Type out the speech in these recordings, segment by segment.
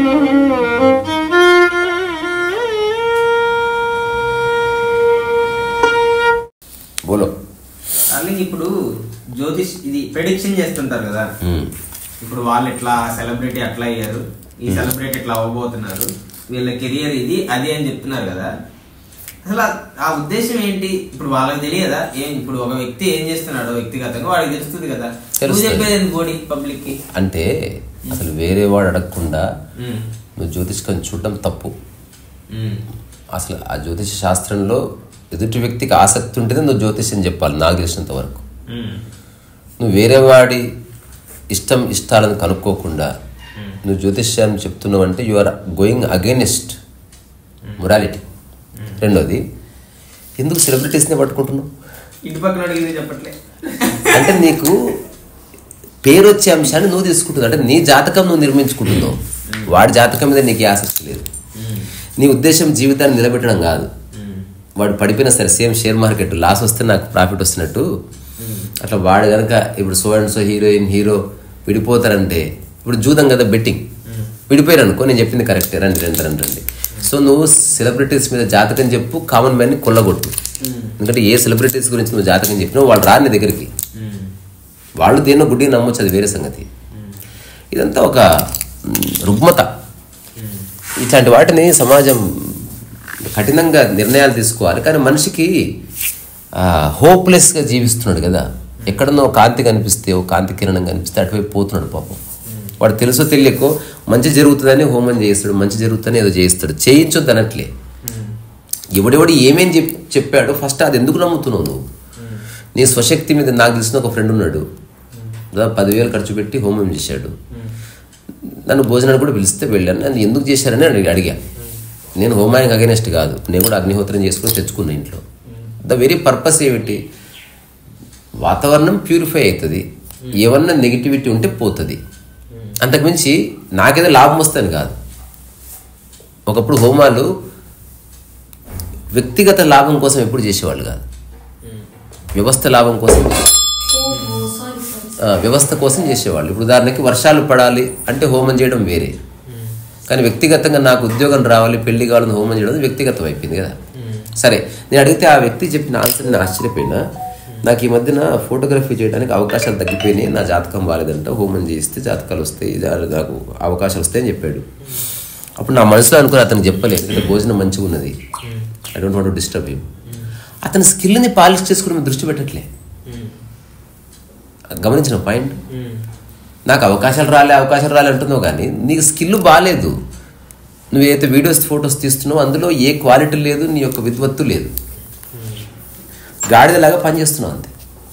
బోలో అలాగే ఇప్పుడు జ్యోతిష్ ఇది ప్రెడిక్షన్ చేస్తుంటారు కదా మ్మ్. ఇప్పుడు వాళ్ళు ఇట్లా సెలబ్రిటీ అట్లా అయ్యారు ఈ సెలబ్రిటీ ఇట్లా అవ్వబోతున్నారు వీళ్ళ కెరియర్ ఇది అది అని చెప్తున్నారు కదా అసలు ఆ- ఆ ఉద్దేశం ఏంటి ఇప్పుడు వాళ్ళకి తెలియదా ఏం ఇప్పుడు ఒక వ్యక్తి ఏం చేస్తున్నాడో వ్యక్తిగతంగా వాడికి తెలుస్తుంది కదా నువ్వు తెలుస్తుంది. చెప్పేది ఏంటి బోడి పబ్లిక్ కి అంటే అసలు వేరే వాడు అడగకుండా ఉమ్, నువ్వు జ్యోతిష్కం చూడడం తప్పు ఉమ్, అసలు ఆ జ్యోతిష శాస్త్రంలో ఎదుటి వ్యక్తికి ఆసక్తి ఉంటేనే నువ్వు జ్యోతిష్యం చెప్పాలి నాకు తెలిసినంత వరకు ఉమ్, నువ్వు వేరే వాడి ఇష్టం ఇష్టాలను కనుక్కోకుండా నువ్వు జ్యోతిష్యాన్ని చెప్తున్నావు అంటే you are going against morality రెండోది ఎందుకు సెలబ్రిటీస్నే పట్టుకుంటున్నావు ఇటు పక్కన అడిగింది చెప్పట్లే అంటే నీకు పేరు వచ్చే అంశాన్ని నువ్వు తీసుకుంటున్నావు అంటే నీ జాతకం నువ్వు నిర్మించుకుంటున్నావు వాడి జాతకం మీద నీకు ఏ ఆసక్తి లేదు ఉమ్, నీ ఉద్దేశం జీవితాన్ని నిలబెట్టడం కాదు ఉమ్, వాడు పడిపోయినా సరే సేమ్ షేర్ మార్కెట్ లాస్ వస్తే నాకు ప్రాఫిట్ వస్తున్నట్టు అట్లా వాడు కనుక ఇప్పుడు so and so heroine hero విడిపోతారంటే ఇప్పుడు జూదం కదా బెట్టింగ్ విడిపోయారు అనుకో నేను చెప్పింది కరెక్టే రండి రండి రండి రండి సో నువ్వు సెలబ్రిటీస్ మీద జాతకం చెప్పు కామన్ మ్యాన్ని కొల్లగొట్టు ఎందుకంటే ఏ సెలబ్రిటీస్ గురించి నువ్వు జాతకం చెప్పినావు వాళ్ళు రాని నీ దగ్గరికి ఉమ్, వాళ్ళు దేన్నో గుడ్డి నమ్మొచ్చు అది వేరే సంగతి ఇదంతా ఒక మ్, రుగ్మత ఇట్లాంటి వాటిని సమాజం కఠినంగా నిర్ణయాలు తీసుకోవాలి కానీ మనిషికి హోప్లెస్గా జీవిస్తున్నాడు కదా ఎక్కడనో కాంతి కనిపిస్తే ఓ కాంతి కిరణం కనిపిస్తే అటువైపు పోతున్నాడు పాపం వాడు తెలుసో తెలియకో మంచి జరుగుతుందని హోమం చేయిస్తాడు మంచి జరుగుతుందని ఏదో చేయిస్తాడు చేయించొద్దు అనట్లే ఎవడెవడు ఏమేం చెప్ చెప్పాడో ఫస్ట్ అది ఎందుకు నమ్ముతున్నావు నువ్వు నీ స్వశక్తి మీద నాకు తెలిసిన ఒక ఫ్రెండ్ ఉన్నాడు దాదాపు పదివేలు ఖర్చు పెట్టి హోమం చేశాడు నన్ను భోజనానికి కూడా పిలిస్తే వెళ్ళాను నన్ను ఎందుకు చేశారని అడిగి అడిగా నేను హోమానికి అగేనెస్ట్ కాదు నేను కూడా అగ్నిహోత్రం చేసుకుని తెచ్చుకున్నా ఇంట్లో ద వెరీ పర్పస్ ఏమిటి వాతావరణం ప్యూరిఫై అవుతుంది ఏమన్నా నెగిటివిటీ ఉంటే పోతుంది అంతకుమించి నాకేదో లాభం వస్తుంది కాదు ఒకప్పుడు హోమాలు వ్యక్తిగత లాభం కోసం ఎప్పుడు చేసేవాళ్ళు కాదు వ్యవస్థ లాభం కోసం ఆ, వ్యవస్థ కోసం చేసేవాళ్ళు ఇప్పుడు ఉదాహరణకి వర్షాలు పడాలి అంటే హోమం చేయడం వేరే కానీ వ్యక్తిగతంగా నాకు ఉద్యోగం రావాలి పెళ్లి కావాలని హోమం చేయడం అది వ్యక్తిగతం అయిపోయింది కదా సరే నేను అడిగితే ఆ వ్యక్తి చెప్పిన ఆన్సర్ నేను ఆశ్చర్యపోయినా నాకు ఈ మధ్యన ఫోటోగ్రఫీ చేయడానికి అవకాశాలు తగ్గిపోయినాయి నా జాతకం బాగాలేదంట హోమం చేస్తే జాతకాలు వస్తాయి జా- నాకు అవకాశాలు వస్తాయని చెప్పాడు అప్పుడు నా మనసులో అనుకుని అతనికి చెప్పలేదు ఎందుకంటే భోజనం మంచిగా ఉన్నది I don't want disturb you అతని స్కిల్ని పాలిష్ చేసుకుని మేము దృష్టి పెట్టట్లే గమనించిన పాయింట్ నాకు అవకాశాలు రాలే అవకాశాలు రాలే అంటున్నావు కానీ నీకు స్కిల్ బాగాలేదు నువ్వైతే వీడియోస్ ఫొటోస్ తీస్తున్నావు అందులో ఏ క్వాలిటీ లేదు నీ యొక్క విద్వత్తు లేదు గాడిదలాగా పనిచేస్తున్నావు అంతే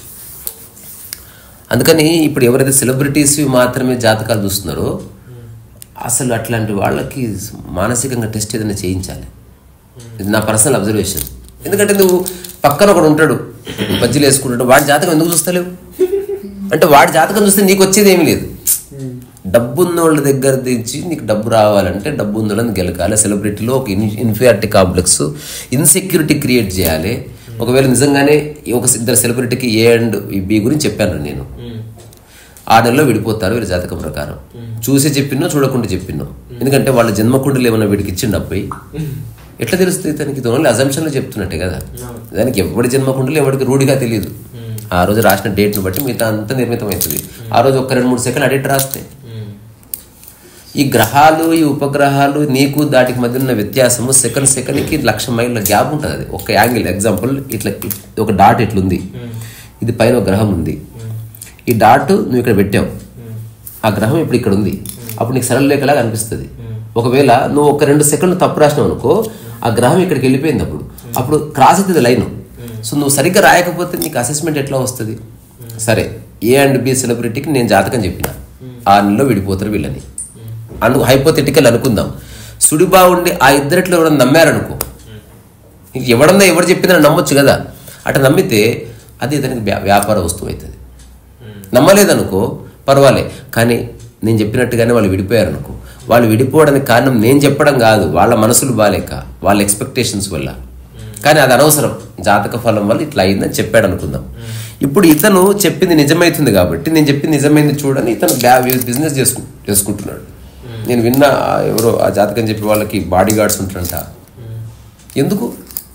అందుకని ఇప్పుడు ఎవరైతే సెలబ్రిటీస్ మాత్రమే జాతకాలు చూస్తున్నారో అసలు అట్లాంటి వాళ్ళకి మానసికంగా టెస్ట్ ఏదైనా చేయించాలి ఇది నా పర్సనల్ అబ్జర్వేషన్ ఎందుకంటే నువ్వు పక్కన ఒకడు ఉంటాడు బజ్జీలు వేసుకుంటాడు వాడి జాతకం ఎందుకు చూస్తలేవు అంటే వాడి జాతకం చూస్తే నీకు వచ్చేది ఏమీ లేదు డబ్బు ఉన్న వాళ్ళ దగ్గర తెచ్చి నీకు డబ్బు రావాలంటే డబ్బు ఉన్న వాళ్ళని గెలకాలి సెలబ్రిటీలో ఒక in inferiority complex insecurity create చేయాలి ఒకవేళ నిజంగానే ఈ ఒక ఇద్దరు సెలబ్రిటీకి ఏ అండ్ ఈ బి గురించి చెప్పాను నేను ఆ నెలలో విడిపోతారు వీళ్ళ జాతకం ప్రకారం చూసి చెప్పినో చూడకుండా చెప్పినో ఎందుకంటే వాళ్ళ జన్మకుండలు ఏమన్నా వీడికి ఇచ్చిండు అబ్బాయి ఎట్లా తెలుస్తుంది తనకి ఇది ఓన్లీ అజంప్షన్లో చెప్తున్నట్టే కదా దానికి ఎవరి జన్మకుండలు ఎవరికి రూఢిగా తెలియదు ఆ రోజు రాసిన డేట్ను బట్టి మిగతా అంతా నిర్మితం అవుతుంది ఆ రోజు ఒక్క రెండు మూడు సెకండ్ అడిట్ రాస్తే ఈ గ్రహాలు ఈ ఉపగ్రహాలు నీకు దాటికి మధ్య ఉన్న వ్యత్యాసము సెకండ్ సెకండ్కి లక్ష మైళ్ళ గ్యాప్ ఉంటుంది అది ఒక యాంగిల్ ఎగ్జాంపుల్ ఇట్లా ఒక డాట్ ఇట్లుంది ఇది పైన ఒక గ్రహం ఉంది ఈ డాట్ నువ్వు ఇక్కడ పెట్టావు ఆ గ్రహం ఇప్పుడు ఇక్కడ ఉంది అప్పుడు నీకు సరళ రేఖలాగా అనిపిస్తుంది ఒకవేళ నువ్వు ఒక రెండు సెకండ్లు తప్పు రాసినావు అనుకో ఆ గ్రహం ఇక్కడికి వెళ్ళిపోయింది అప్పుడు అప్పుడు క్రాస్ అవుతుంది లైన్ సో నువ్వు సరిగ్గా రాయకపోతే నీకు అసెస్మెంట్ ఎట్లా వస్తుంది సరే ఏ అండ్ బి సెలబ్రిటీకి నేను జాతకం చెప్పిన ఆ నెలలో విడిపోతారు వీళ్ళని అందుకు హైపోథెటికల్ అనుకుందాం సుడి బాగుండి ఆ ఇద్దరిట్లో ఎవరైనా నమ్మారనుకో ఇంక ఎవడన్నా ఎవరు చెప్పిందని నమ్మొచ్చు కదా అట్లా నమ్మితే అది ఇతనికి వ్యా- వ్యాపార వస్తువు అవుతుంది నమ్మలేదనుకో పర్వాలే కానీ నేను చెప్పినట్టుగానే వాళ్ళు విడిపోయారు అనుకో వాళ్ళు విడిపోవడానికి కారణం నేను చెప్పడం కాదు వాళ్ళ మనసులు బాలేక వాళ్ళ ఎక్స్పెక్టేషన్స్ వల్ల కానీ అది అనవసరం జాతక ఫలం వల్ల ఇట్లా అయిందని చెప్పాడు అనుకుందాం ఇప్పుడు ఇతను చెప్పింది నిజమైతుంది కాబట్టి నేను చెప్పింది నిజమైంది చూడని ఇతను బిజినెస్ చేసుకు చేసుకుంటున్నాడు నేను విన్నా ఆ ఎవరో ఆ జాతకం చెప్పే వాళ్ళకి బాడీ గార్డ్స్ ఉంటారంట ఎందుకు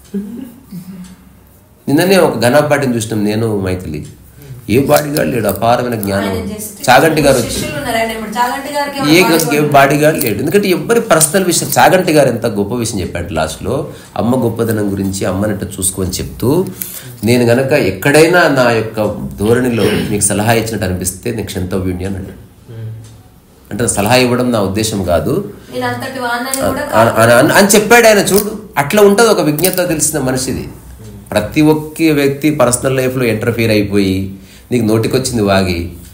నిన్ననే ఒక ఘనాపాటిని చూసినాం నేను మైథిలి ఏ బాడీ గార్డ్ లేడు అపారమైన జ్ఞానం ఆయన just చాగంటి గారు వచ్చి శిష్యులు ఉన్నారు ఆయన ఇప్పుడు చాగంటి గారికి ఏ ఏమైనా body ఏ బాడీ గార్డ్ లేడు ఎందుకంటే ఎవరి పర్సనల్ విషయం చాగంటి గారు ఎంత గొప్ప విషయం చెప్పాడు లాస్ట్లో అమ్మ గొప్పదనం గురించి అమ్మనట్టు చూసుకోని చెప్తూ నేను గనక ఎక్కడైనా నా యొక్క ధోరణిలో నీకు సలహా ఇచ్చినట్టు అనిపిస్తే నీకు క్షంతవ్యుణ్ణి అన్నాడు అంటే సలహా ఇవ్వడం నా ఉద్దేశం కాదు నేను అంతటి వాడినని కూడా అని- అని- అని- అని చెప్పాడు ఆయన చూడు అట్లా ఉంటుంది ఒక విజ్ఞత తెలిసిన మనిషిది ప్రతి ఒక్క వ్యక్తి పర్సనల్ లైఫ్లో ఇంటర్ఫీర్ అయిపోయి నీకు నోటికొచ్చింది వాగి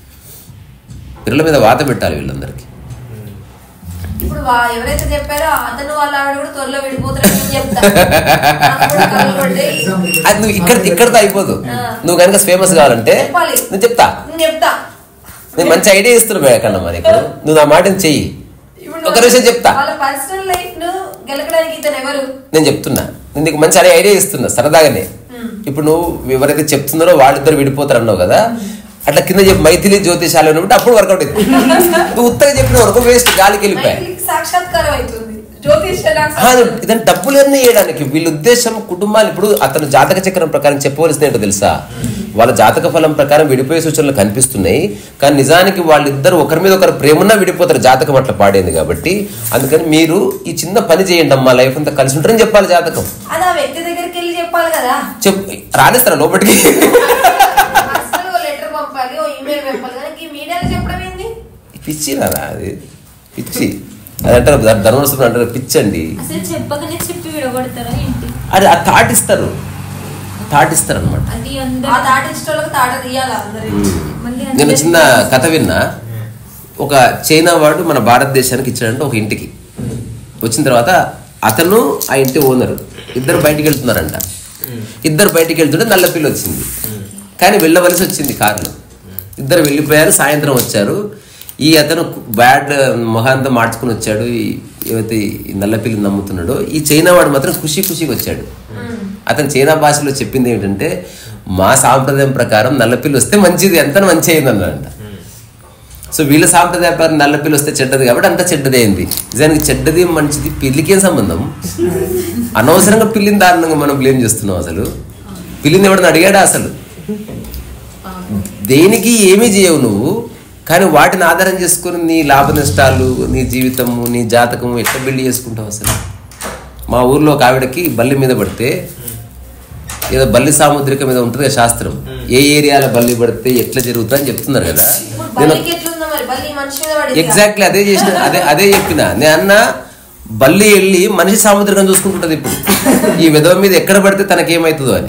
పిల్లల మీద వాత పెట్టాలి వీళ్ళందరికీ ఇప్పుడు వా- ఎవరైతే చెప్పారో అతను వాళ్ళ ఆవిడ కూడా త్వరలో విడిపోతారని నేను చెప్తా నాకు కూడా కళ్ళు పడ్డాయి. అది నువ్వు ఇక్కడ ఇక్కడితో అయిపోదు నువ్వు కనుక ఫేమస్ కావాలంటే చెప్పాలి. నేను చెప్తా నేను చెప్తా నేను మంచి ఐడియా ఇస్తున్నా కన్నా నీకు నువ్వు నా మాటని చెయ్యి ఇప్పుడు ఒక విషయం చెప్తా వాళ్ళ పర్సనల్ లైఫ్ ను గెలకడానికి ఇతను ఎవరు నేను చెప్తున్నా నేను నీకు మంచి ఐడియా ఇస్తున్నా సరదాగానే ఇప్పుడు నువ్వు ఎవరైతే చెప్తున్నారో వాళ్ళిద్దరు విడిపోతారు అన్నావు కదా అట్లా కింద చెప్పి మైథిలి జ్యోతిషాలు ఉన్నప్పుడు అప్పుడు వర్కౌట్ అయింది నువ్వు ఉత్తగా చెప్పిన వరకు వేస్ట్ గాలికి వెళ్ళిపోయాయి మైథిలికి సాక్షాత్కారం అవుతుంది జ్యోతిష్య ఆ, ఇదని డబ్బులన్నీ వేయడానికి వీళ్ళ ఉద్దేశం కుటుంబాలు ఇప్పుడు అతను జాతక చక్రం ప్రకారం చెప్పవలసింది ఏంటో తెలుసా వాళ్ళ జాతక ఫలం ప్రకారం విడిపోయే సూచనలు కనిపిస్తున్నాయి కానీ నిజానికి వాళ్ళిద్దరు ఒకరి మీద ఒకరు ప్రేమన్నా విడిపోతారు జాతకం అట్లా పాడేది కాబట్టి అందుకని మీరు ఈ చిన్న పని చేయండి అమ్మా లైఫ్ అంతా కలిసి ఉంటారని చెప్పాలి జాతకం అది ఆ వ్యక్తి దగ్గరికి వెళ్ళి చెప్పాలి కదా చెప్ రాణిస్తారా లోపలికి పర్సనల్ ఓ లెటర్ పంపాలి ఓ ఈమెయిల్ పంపాలి కానీ ఈ మీడియాలో చెప్పడం ఏంది పిచ్చి రాదా అది పిచ్చి అది అంటారు ధ- ధర్మవరం అంటారు పిచ్చి అండి అసలు చెప్పకనే చెప్పి విడగొడతారా ఏంటి అది ఆ థాట్ ఇస్తారు థాట్ ఇస్తారు అనమాట అది ఆ అందరూ తాట ఇష్టోళ్ళకి తాట తీయాలి అందరి మళ్ళీ నేను అందరూ చిన్న కథ విన్నా ఒక చైనా వాడు మన భారతదేశానికి ఇచ్చాడంటే ఒక ఇంటికి వచ్చిన తర్వాత అతను ఆ ఇంటి ఓనర్ ఇద్దరు బయటికి వెళ్తున్నారంట ఇద్దరు బయటికి వెళ్తుంటే నల్ల పిల్ల వచ్చింది కానీ వెళ్ళవలసి వచ్చింది కారులో ఇద్దరు వెళ్ళిపోయారు సాయంత్రం వచ్చారు ఈ అతను బ్యాడ్ మొహాంతా మార్చుకుని వచ్చాడు ఈ- ఏవైతే ఈ నల్ల పిల్లని నమ్ముతున్నాడో ఈ చైనా వాడు మాత్రం ఖుషి ఖుషిగా వచ్చాడు అతను చైనా భాషలో చెప్పింది ఏంటంటే మా సాంప్రదాయం ప్రకారం నల్లపిల్లి వస్తే మంచిది ఎంత మంచి అయింది అన్నాడంట సో వీళ్ళ సాంప్రదాయ ప్రకారం నల్లపిల్లి వస్తే చెడ్డది కాబట్టి అంత చెడ్డది అయింది నిజానికి చెడ్డది మంచిది పిల్లికి ఏం సంబంధం అనవసరంగా పిల్లిని దారుణంగా మనం బ్లేమ్ చేస్తున్నాం అసలు పిల్లిని ఎవడని అడిగాడా అసలు దేనికి ఏమీ చేయవు నువ్వు కానీ వాటిని ఆధారం చేసుకుని నీ లాభ నష్టాలు నీ జీవితము నీ జాతకము ఎట్లా బిల్డ్ చేసుకుంటావు అసలు మా ఊర్లో ఒక ఆవిడకి బల్లి మీద పడితే ఏదో బల్లి సాముద్రిక మీద ఉంటుంది కదా శాస్త్రం ఏ ఏరియాలో బల్లి పడితే ఎట్లా జరుగుతుంది అని చెప్తున్నారు కదా ఇప్పుడు నేను బల్లికి ఎట్లుందో మరి బల్లి మనిషి మీద పడింది ఎగ్జాక్ట్లీ అదే చేసిన అదే అదే చెప్పిన నేను అన్న బల్లి వెళ్ళి మనిషి సాముద్రికం చూసుకుంటుంటది ఇప్పుడు ఈ విధవ మీద ఎక్కడ పడితే తనకేమవుతుందో అని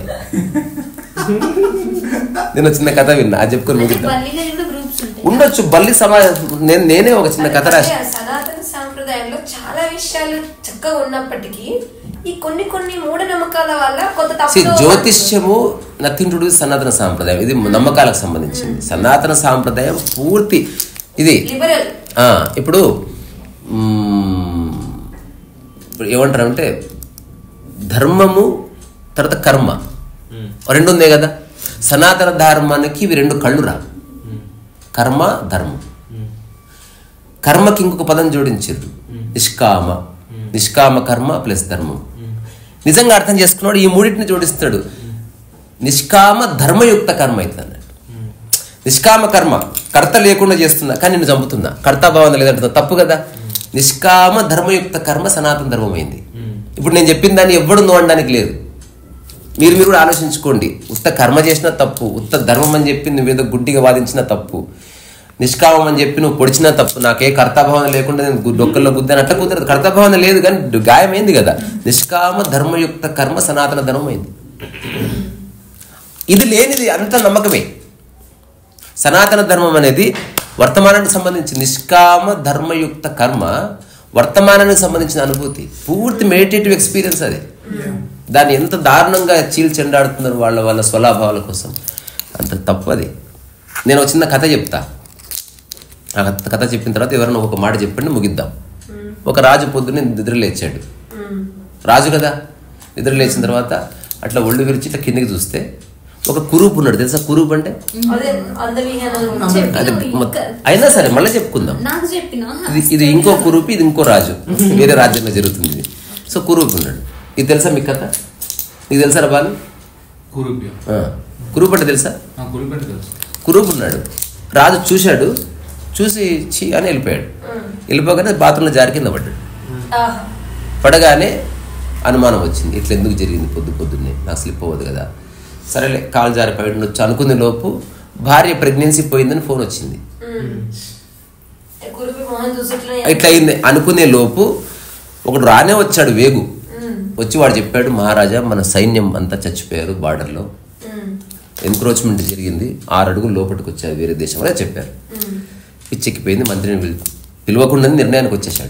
నేను చిన్న కథ విన్నా అది చెప్పుకొని అంటే ముగిద్దాం బల్లిలో కూడా గ్రూప్స్ ఉంటాయి ఉండొచ్చు బల్లి సమా నేను నేనే ఒక చిన్న కథ రాసి అంటే సనాతన సాంప్రదాయంలో చాలా విషయాలు చక్కగా ఉన్నప్పటికీ ఈ కొన్ని కొన్ని మూఢనమ్మకాల వల్ల కొంత See, తప్పులు జ్యోతిష్యము నథింగ్ టు డూ సనాతన సాంప్రదాయం ఇది నమ్మకాలకు సంబంధించింది సనాతన సాంప్రదాయం పూర్తి ఇది లిబరల్ ఆ, ఇప్పుడు మ్మ్, ఇప్పుడు ఏమంటారంటే ధర్మము తర్వాత కర్మ రెండు ఉన్నాయి కదా సనాతన ధర్మానికి ఇవి రెండు కళ్ళు రా కర్మ ధర్మం కర్మకి ఇంకొక పదం జోడించారు నిష్కామ నిష్కామ కర్మ ప్లస్ ధర్మం నిజంగా అర్థం చేసుకున్నాడు ఈ మూడింటిని జోడిస్తాడు నిష్కామ ధర్మయుక్త కర్మ అవుతుంది అన్నట్టు నిష్కామ కర్మ కర్త లేకుండా చేస్తున్నా కానీ నిన్ను చంపుతున్నా కర్తాభావం లేదంటున్నా తప్పు కదా నిష్కామ ధర్మయుక్త కర్మ సనాతన ధర్మమైంది ఇప్పుడు నేను చెప్పిన దాన్ని ఎవ్వడు నో అనడానికి లేదు మీరు మీరు కూడా ఆలోచించుకోండి ఉత్త కర్మ చేసిన తప్పు ఉత్త ధర్మం అని చెప్పి నువ్వేదో గుడ్డిగా వాదించిన తప్పు నిష్కామం అని చెప్పి నువ్వు పొడిచినా తప్పు నాకే కర్తాభావన లేకుండా నేను గు- డొక్కల్లో గుద్దాను అట్లా కుదరదు కర్తాభావన లేదు కానీ డు- గాయమైంది కదా నిష్కామ ధర్మయుక్త కర్మ సనాతన ధర్మమైంది ఇది లేనిది అంత నమ్మకమే సనాతన ధర్మం అనేది వర్తమానానికి సంబంధించి నిష్కామ ధర్మయుక్త కర్మ వర్తమానానికి సంబంధించిన అనుభూతి పూర్తి మెడిటేటివ్ ఎక్స్పీరియన్స్ అది దాన్ని ఎంత దారుణంగా చీల్చెండాడుతున్నారు వాళ్ళ వాళ్ళ స్వలాభావాల కోసం అంత తప్పు అది నేను ఒక చిన్న కథ చెప్తా ఆ కథ- కథ చెప్పిన తర్వాత ఎవరైనా ఒక మాట చెప్పండి ముగిద్దాం ఒక రాజు పొద్దున్నే నిద్ర లేచాడు రాజు కదా నిద్ర లేచిన తర్వాత అట్లా ఒళ్ళు విరిచి ఇట్లా కిందికి చూస్తే ఒక కురూపు ఉన్నాడు తెలుసా కురూపు అంటే అదే అందవిహీనాలు అది చెప్పిన మొ- అయినా సరే మళ్ళీ చెప్పుకుందాం నాకు చెప్పిన ఇది ఇది ఇంకో కురూపు ఇది ఇంకో రాజు వేరే రాజ్యంలో జరుగుతుంది ఇది. సో కురూపు ఉన్నాడు ఇది తెలుసా మీకు కథ నీకు తెలుసా రా బాలు కురుబ్యం ఆ. కురూపు అంటే తెలుసా ఆ కురుపెట్టి తెలుసు కురూపు ఉన్నాడు రాజు చూశాడు చూసి చీ అని వెళ్ళిపోయాడు వెళ్ళిపోగానే బాత్రూంలో జారి కింద పడ్డాడు ఆహా. పడగానే అనుమానం వచ్చింది ఇట్లా ఎందుకు జరిగింది పొద్దు పొద్దున్నే నాకు స్లిప్ అవ్వదు కదా సరేలే కాలు జారి పడి ఉండొచ్చు అనుకునే లోపు భార్య ప్రెగ్నెన్సీ పోయిందని ఫోన్ వచ్చింది ఉమ్. ఏ కురిపి మొహం చూసిట్లనే ఇట్లా అయింది అనుకునే లోపు ఒకడు రానే వచ్చాడు వేగు వచ్చి వాడు చెప్పాడు మహారాజా మన సైన్యం అంతా చచ్చిపోయారు బార్డర్లో ఉమ్. ఎన్క్రోచ్మెంట్ జరిగింది ఆరు అడుగులు లోపలికి వచ్చారు వేరే దేశం అలా చెప్పారు పిచ్చెక్కిపోయింది మంత్రిని పిలి పిలవకుండానే నిర్ణయానికి వచ్చేసాడు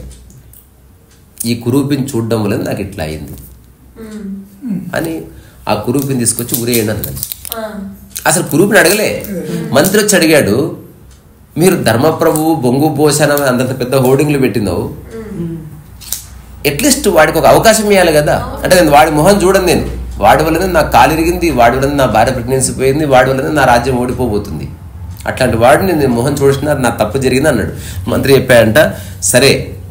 ఈ కురూపిని చూడడం వల్ల నాకు ఇట్లా అయింది ఉమ్. అని ఆ కురూపిని తీసుకొచ్చి ఉరేయండి అన్నాడు ఆ. అసలు కురూపిని అడగలే మంత్రి వచ్చి అడిగాడు మీరు ధర్మప్రభువు బొంగు పోషణ అంతంత పెద్ద హోర్డింగ్లు పెట్టినావు అట్లీస్ట్ వాడికి ఒక అవకాశం ఇవ్వాలి కదా అంటే నేను వాడి మొహం చూడను నేను వాడి వల్లనే నా కాలు ఇరిగింది వాడి వల్లనే నా భార్య ప్రెగ్నెన్సీ పోయింది వాడి వల్లనే నా రాజ్యం ఓడిపోబోతుంది అట్లాంటి వాడిని నేను మొహం చూసిన నా తప్పు జరిగింది అన్నాడు మంత్రి చెప్పాడంట సరే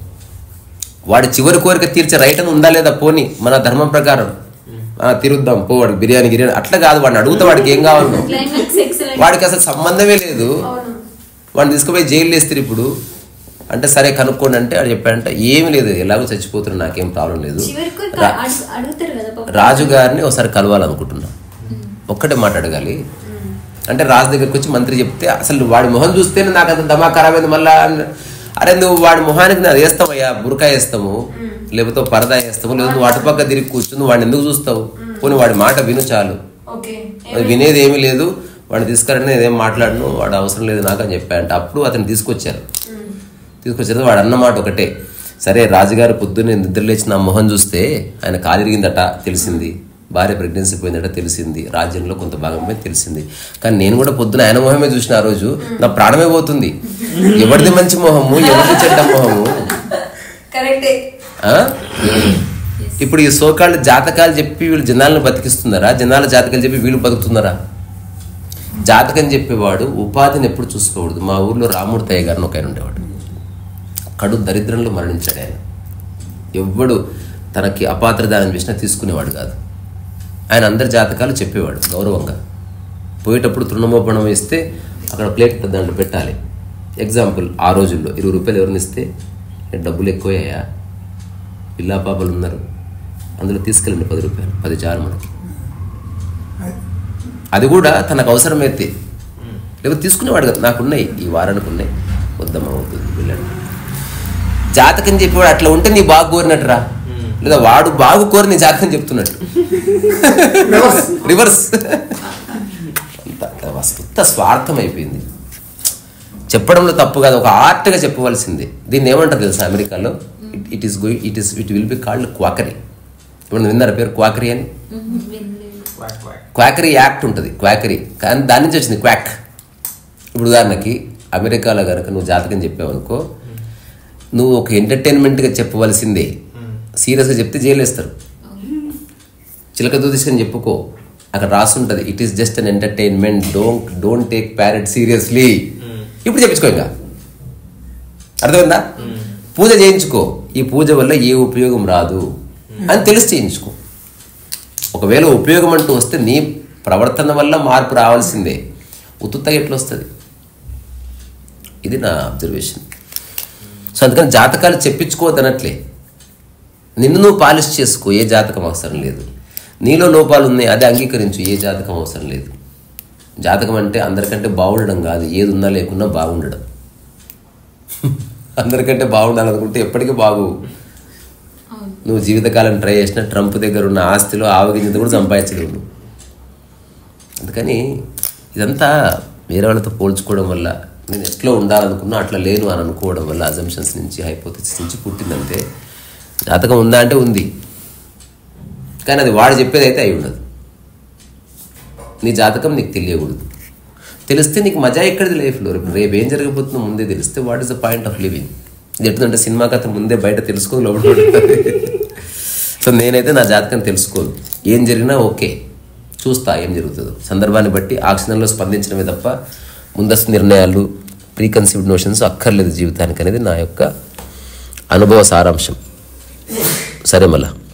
వాడి చివరి కోరిక తీర్చే రైట్ అని ఉందా లేదా పోని మన ధర్మం ప్రకారం ఆ, తీరుద్దాం పో వాడికి బిర్యానీ గిర్యానీ అట్లా కాదు వాడిని అడుగుతా వాడికి ఏం కావాలో క్లైమాక్స్ ఎక్సలెంట్ వాడికి అసలు సంబంధమే లేదు వాడిని తీసుకుపోయి జైలు వేస్తారు ఇప్పుడు అంటే సరే కనుక్కోండి అంటే వాడు చెప్పాడంటే ఏమీ లేదు ఎలాగో చచ్చిపోతున్నా నాకేం ప్రాబ్లం లేదు చివరికి ఒక రా- అడు- అడుగుతారు కదా పాపం. రాజు గారిని ఒకసారి కలవాలనుకుంటున్నా ఒక్కటే మాట అడగాలి అంటే రాజు దగ్గరికి వచ్చి మంత్రి చెప్తే అసలు వాడి మొహం చూస్తేనే నాకు అంత దమా ఖరాబ్ అయింది మళ్ళా అన్న- అరే నువ్వు వాడి మొహానికి నాది వేస్తావయ్యా బురకా వేస్తాము లేకపోతే ఓ పరదా వేస్తాము లేదా నువ్వు అటుపక్క తిరిగి కూర్చుని వాడిని ఎందుకు చూస్తావు పోనీ వాడి మాట విను చాలు ఓకే అది వినేది ఏమీ లేదు వాడిని తీసుకురండి నేనేం మాట్లాడను వాడు అవసరం లేదు నాకు అని చెప్పాడంట అప్పుడు అతను తీసుకొచ్చారు తీసుకొచ్చారు వాడు అన్నమాట ఒకటే సరే రాజుగారు పొద్దున్నే నిద్రలేచి నా మొహం చూస్తే ఆయన కాలిరిగిందట తెలిసింది భార్య ప్రెగ్నెన్సీ పోయిందట తెలిసింది రాజ్యంలో కొంత భాగం పోయింది తెలిసింది కానీ నేను కూడా పొద్దున ఆయన మొహమే చూసిన ఆ రోజు నా ప్రాణమే పోతుంది ఎవరిది మంచి మొహము ఎవరిది చెడ్డ మొహము కరెక్టే ఆ? ఇప్పుడు ఈ సోకాళ్ళు జాతకాలు చెప్పి వీళ్ళు జనాలను బతికిస్తున్నారా జనాల జాతకాలు చెప్పి వీళ్ళు బతుకుతున్నారా జాతకం చెప్పేవాడు ఉపాధిని ఎప్పుడు చూసుకోకూడదు మా ఊర్లో రామూర్తయ్య గారిని ఒక ఆయన ఉండేవాడు కడు దరిద్రంలో మరణించాడు ఆయన ఎవ్వడు తనకి అపాత్రదానం చేసినా తీసుకునేవాడు కాదు ఆయన అందరి జాతకాలు చెప్పేవాడు గౌరవంగా పోయేటప్పుడు తృణమోపణం వేస్తే అక్కడ ప్లేట్ దాంట్లో పెట్టాలి ఎగ్జాంపుల్ ఆ రోజుల్లో ఇరవై రూపాయలు ఎవరిని ఇస్తే "ఏ, డబ్బులు ఎక్కువయ్యా పిల్లా పాపలు ఉన్నారు అందులో తీసుకెళ్ళండి పది రూపాయలు పది చాలు మనకి అది కూడా తనకు అవసరమైతే లేకపోతే తీసుకునేవాడు కదా నాకున్నాయి ఈ వారానికి ఉన్నాయి వద్దమ్మా అవుతుంది వెళ్ళండి జాతకం చెప్పేవాడు అట్లా ఉంటే నీ బాగు కోరినట్టురా లేదా వాడు బాగు కోరి నీ జాతకం చెప్తున్నట్టు రివర్స్ అంత వస్తుత స్వార్థం అయిపోయింది చెప్పడంలో తప్పు కాదు ఒక ఆర్ట్గా చెప్పవలసిందే దీన్ని ఏమంటారు తెలుసా అమెరికాలో it is going it is it will be called quackery ఇప్పుడు విన్నారా పేరు క్వాకరీ అని మ్మ్, వినలేదు. క్వాక్ క్వాక్ క్వాకరీ యాక్ట్ ఉంటుంది క్వాకరీ కానీ దాని నుంచి వచ్చింది క్వాక్ ఇప్పుడు ఉదాహరణకి అమెరికాలో కనుక నువ్వు జాతకం చెప్పావనుకో నువ్వు ఒక ఎంటర్టైన్మెంట్గా చెప్పవలసిందే సీరియస్గా చెప్తే జైలు వేస్తారు చిలక దూదిశని చెప్పుకో అక్కడ రాసుంటది it is just an entertainment don't don't take parrot seriously ఇప్పుడు చెప్పించుకో ఇంకా అర్థమైందా పూజ చేయించుకో ఈ పూజ వల్ల ఏ ఉపయోగం రాదు అని తెలిసి చేయించుకో ఒకవేళ ఉపయోగం అంటూ వస్తే నీ ప్రవర్తన వల్ల మార్పు రావాల్సిందే ఉత్తుత్తగా ఎట్లా వస్తుంది ఇది నా అబ్జర్వేషన్ సో అందుకని జాతకాలు చెప్పించుకోవద్దనట్లే నిన్ను నువ్వు పాలిష్ చేసుకో ఏ జాతకం అవసరం లేదు నీలో లోపాలు ఉన్నాయి అది అంగీకరించు ఏ జాతకం అవసరం లేదు జాతకం అంటే అందరికంటే బాగుండడం కాదు ఏది ఉన్నా లేకున్నా బాగుండడం అందరికంటే బాగుండాలనుకుంటే ఎప్పటికీ బాగు అవును నువ్వు జీవితకాలం ట్రై చేసిన ట్రంప్ దగ్గర ఉన్న ఆస్తిలో ఆవగింజత కూడా సంపాదించలేవు నువ్వు అందుకని ఇదంతా వేరే వాళ్ళతో పోల్చుకోవడం వల్ల నేను ఎట్లా ఉండాలనుకున్నా అట్లా లేను అని అనుకోవడం వల్ల అజంప్షన్స్ నుంచి హైపోథసిస్ నుంచి పుట్టిందంటే జాతకం ఉందా అంటే ఉంది కానీ అది వాడు చెప్పేది అయితే అయి ఉండదు నీ జాతకం నీకు తెలియకూడదు తెలిస్తే నీకు మజా ఎక్కడిది లైఫ్లో రేపు రేపు ఏం జరగబోతుందో ముందే తెలిస్తే what is the point of living ఇది ఎట్లంటే సినిమా కథ ముందే బయట తెలుసుకొని లోపల ఉంటుంది. సో నేనైతే నా జాతకం తెలుసుకోదు ఏం జరిగినా ఓకే చూస్తా ఏం జరుగుతుందో సందర్భాన్ని బట్టి ఆ క్షణంలో స్పందించడమే తప్ప ముందస్తు నిర్ణయాలు ప్రీకన్సీవ్డ్ నోషన్స్ అక్కర్లేదు జీవితానికి అనేది నా యొక్క అనుభవ సారాంశం సరే మళ్ళా